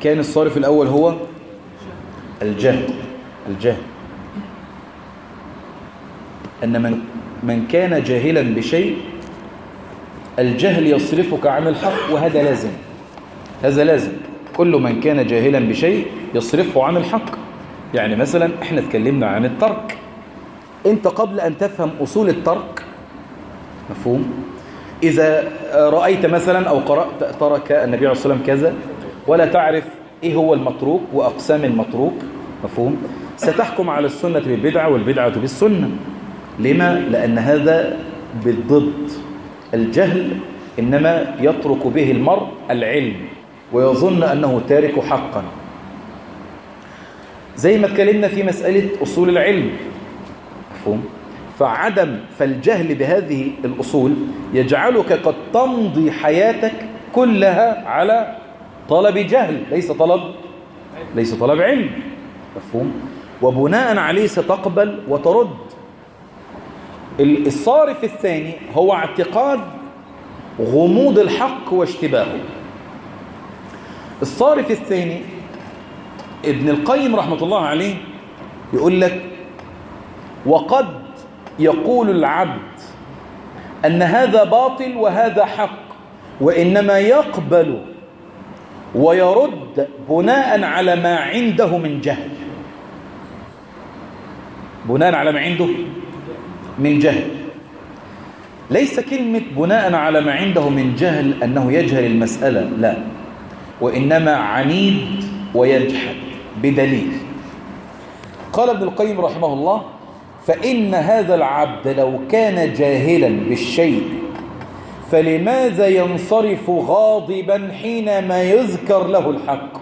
كان الصارف الأول هو الجهل الجهل أن من, من كان جاهلا بشيء الجهل يصرفك عن الحق وهذا لازم هذا لازم كل من كان جاهلا بشيء يصرفه عن الحق يعني مثلا احنا اتكلمنا عن الترك انت قبل ان تفهم اصول الترك مفهوم اذا رأيت مثلا او قرأت ترك النبي عليه الصلاة والسلام كذا ولا تعرف ايه هو المتروك واقسام المتروك مفهوم ستحكم على السنة بالبدعة والبدعة بالسنة لما؟ لأن هذا بالضد الجهل إنما يترك به المرء العلم ويظن أنه تارك حقا زي ما اتكلمنا في مسألة أصول العلم مفهوم فعدم فالجهل بهذه الأصول يجعلك قد تمضي حياتك كلها على طلب جهل ليس طلب ليس طلب علم مفهوم وبناء عليه ستقبل وترد الصارف الثاني هو اعتقاد غموض الحق واشتباهه الصارف الثاني ابن القيم رحمة الله عليه يقول لك وقد يقول العبد أن هذا باطل وهذا حق وإنما يقبل ويرد بناء على ما عنده من جهل بناء على ما عنده من جهل ليس كلمة بناء على ما عنده من جهل أنه يجهل المسألة لا وإنما عنيد ويجحد بدليل قال ابن القيم رحمه الله فإن هذا العبد لو كان جاهلا بالشيء فلماذا ينصرف غاضبا حينما يذكر له الحق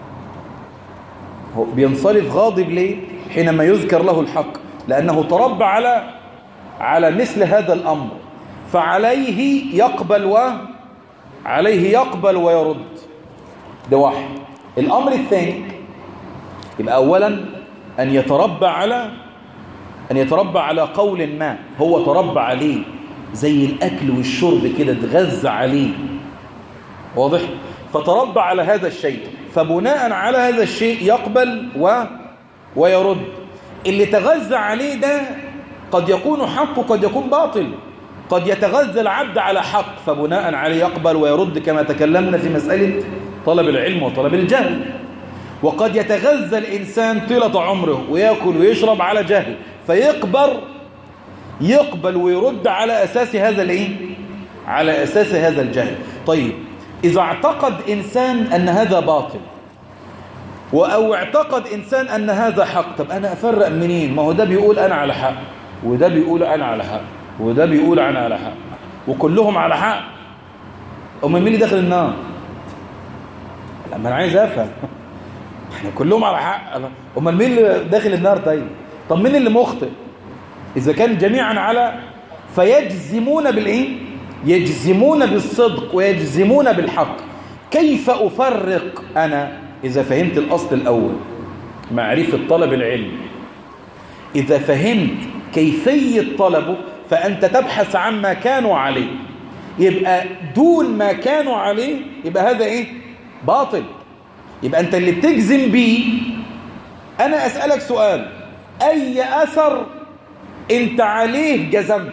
هو بينصرف غاضب ليه حينما يذكر له الحق لأنه تربى على على مثل هذا الأمر فعليه يقبل و عليه يقبل ويرد ده واحد الأمر الثاني يبقى أولا أن يتربى على أن يتربى على قول ما هو تربى عليه زي الأكل والشرب كده اتغذى عليه واضح فتربى على هذا الشيء فبناء على هذا الشيء يقبل و ويرد اللي تغذى عليه ده قد يكون حق وقد يكون باطل قد يتغذى العبد على حق فبناء عليه يقبل ويرد كما تكلمنا في مسألة طلب العلم وطلب الجهل وقد يتغذى الإنسان طيلة عمره ويأكل ويشرب على جهل فيقبر يقبل ويرد على أساس هذا الإيه؟ على أساس هذا الجهل طيب إذا اعتقد إنسان أن هذا باطل أو اعتقد إنسان أن هذا حق طب أنا أفرق منين ما هو ده بيقول أنا على حق وده بيقول أنا على حق وده بيقول أنا على حق وكلهم على حق أمال مين اللي داخل النار لما أنا عايز أفهم احنا كلهم على حق أمال مين اللي داخل النار طيب طب مين اللي مخطئ إذا كان جميعا على فيجزمون بالإيه يجزمون بالصدق ويجزمون بالحق كيف أفرق أنا إذا فهمت الأصل الأول معرفة طلب العلم إذا فهمت كيفية طلبه فأنت تبحث عما كانوا عليه يبقى دون ما كانوا عليه يبقى هذا إيه باطل يبقى أنت اللي بتجزم بيه أنا أسألك سؤال أي أثر أنت عليه جزمت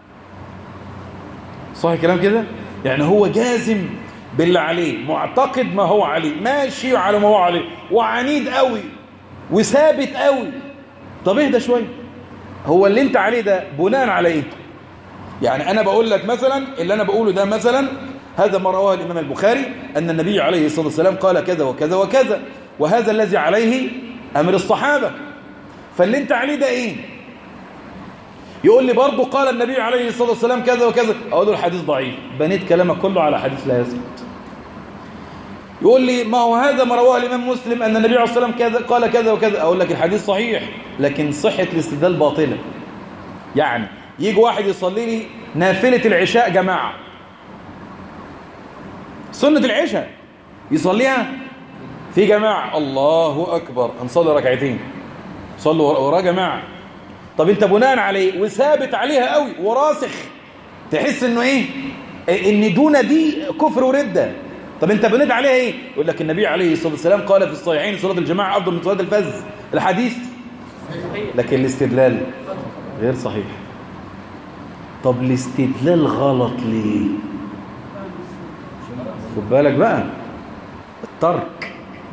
صح كلام كده يعني هو جازم باللي عليه معتقد ما هو عليه ماشي على ما هو عليه وعنيد قوي وثابت قوي طب اهدى شويه هو اللي انت عليه ده بناء على ايه يعني انا بقول لك مثلا اللي انا بقوله ده مثلا هذا ما رواه الامام البخاري ان النبي عليه الصلاه والسلام قال كذا وكذا وكذا وهذا الذي عليه امر الصحابه فاللي انت عليه ده ايه يقول لي برضه قال النبي عليه الصلاة والسلام كذا وكذا أقول له الحديث ضعيف بنيت كلامك كله على حديث لا يثبت يقول لي ما هو هذا ما رواه الإمام مسلم أن النبي عليه الصلاة والسلام كذا قال كذا وكذا أقول لك الحديث صحيح لكن صحة الاستدلال باطلة يعني يجي واحد يصلي لي نافلة العشاء جماعة سنة العشاء يصليها في جماعة الله أكبر هنصلي ركعتين صلوا وراه جماعة طب انت بناء عليه وثابت عليها قوي وراسخ تحس انه ايه ان دون دي كفر وردة طب انت بنيت عليها ايه يقول لك النبي عليه الصلاه والسلام قال في الصحيحين صلاه الجماعه افضل من صلاه الفذ الحديث لكن الاستدلال غير صحيح طب الاستدلال غلط ليه خد بالك بقى الترك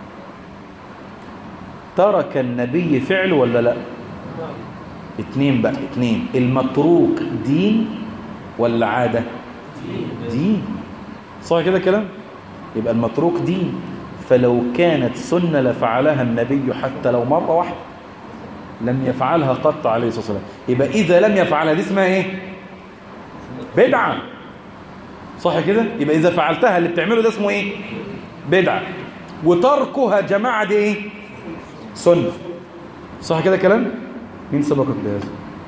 ترك النبي فعل ولا لا اتنين بقى اتنين المتروك دين ولا عادة دين صح كده كلام يبقى المتروك دين فلو كانت سنة لفعلها النبي حتى لو مرة واحدة لم يفعلها قط عليه الصلاة والسلام يبقى إذا لم يفعلها دي اسمها إيه بدعة صح كده يبقى إذا فعلتها اللي بتعمله ده اسمه إيه بدعة وتركها جماعة دي إيه سنة صح كده كلام مين سبقك بهذا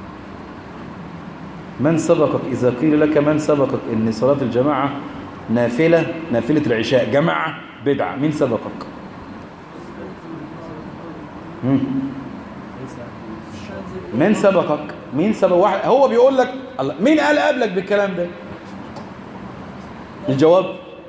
من سبقك إذا قيل لك من سبقك إن صلاة الجماعة نافلة نافلة العشاء جماعة بدعة مين سبقك مم. من سبقك مين سبق واحد هو بيقول لك الله مين قال قبلك بالكلام ده الجواب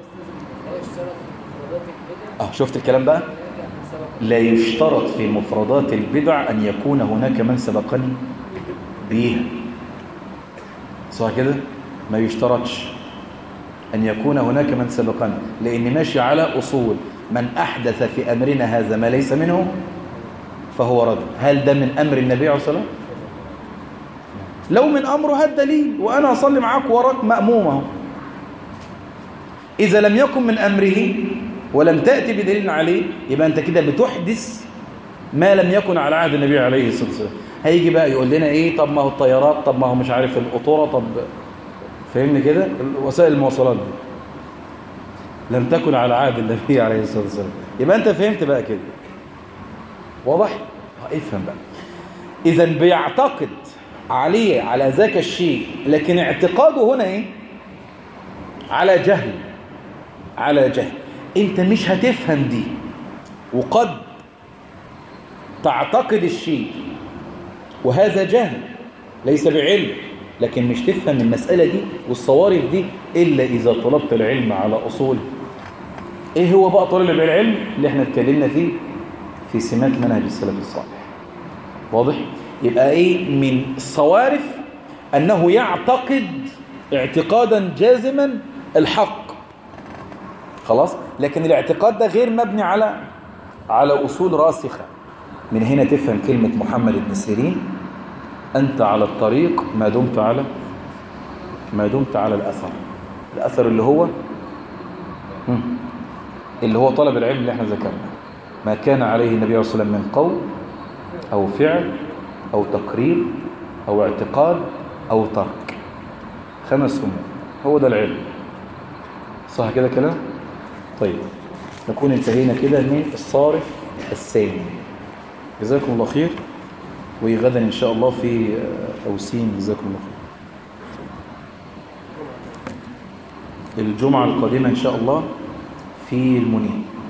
اه شفت الكلام بقى لا يشترط في مفردات البدع أن يكون هناك من سبقني بيها صح كده ما يشترطش أن يكون هناك من سبقني لأني ماشي على أصول من أحدث في أمرنا هذا ما ليس منه فهو رد هل ده من أمر النبي عليه الصلاة لو من أمره هذا دليل وأنا أصلي معاك وراك مأمومة إذا لم يكن من أمره ولم تأتي بدليل عليه يبقى أنت كده بتحدث ما لم يكن على عهد النبي عليه الصلاة والسلام هيجي بقى يقول لنا إيه طب ما هو الطيارات طب ما هو مش عارف القطورة طب فهمني كده وسائل المواصلات دي لم تكن على عهد النبي عليه الصلاة والسلام يبقى أنت فهمت بقى كده واضح؟ افهم بقى إذا بيعتقد عليه على ذاك الشيء لكن اعتقاده هنا إيه؟ على جهل على جهل انت مش هتفهم دي وقد تعتقد الشيء وهذا جهل ليس بعلم لكن مش تفهم المسألة دي والصوارف دي إلا إذا طلبت العلم على أصول إيه هو بقى طالب العلم اللي احنا اتكلمنا فيه في سمات منهج السلف الصالح واضح؟ يبقى إيه من الصوارف أنه يعتقد اعتقادا جازما الحق خلاص لكن الاعتقاد ده غير مبني على على أصول راسخة من هنا تفهم كلمة محمد بن سيرين أنت على الطريق ما دمت على ما دمت على الأثر الأثر اللي هو اللي هو طلب العلم اللي احنا ذكرناه ما كان عليه النبي صلى الله عليه وسلم من قول أو فعل أو تقرير أو اعتقاد أو ترك خمس أمور هو ده العلم صح كده كلام طيب نكون انتهينا كده من الصارف الثاني جزاكم الله خير وغدا إن شاء الله في أوسين جزاكم الله خير الجمعة القادمة إن شاء الله في المنير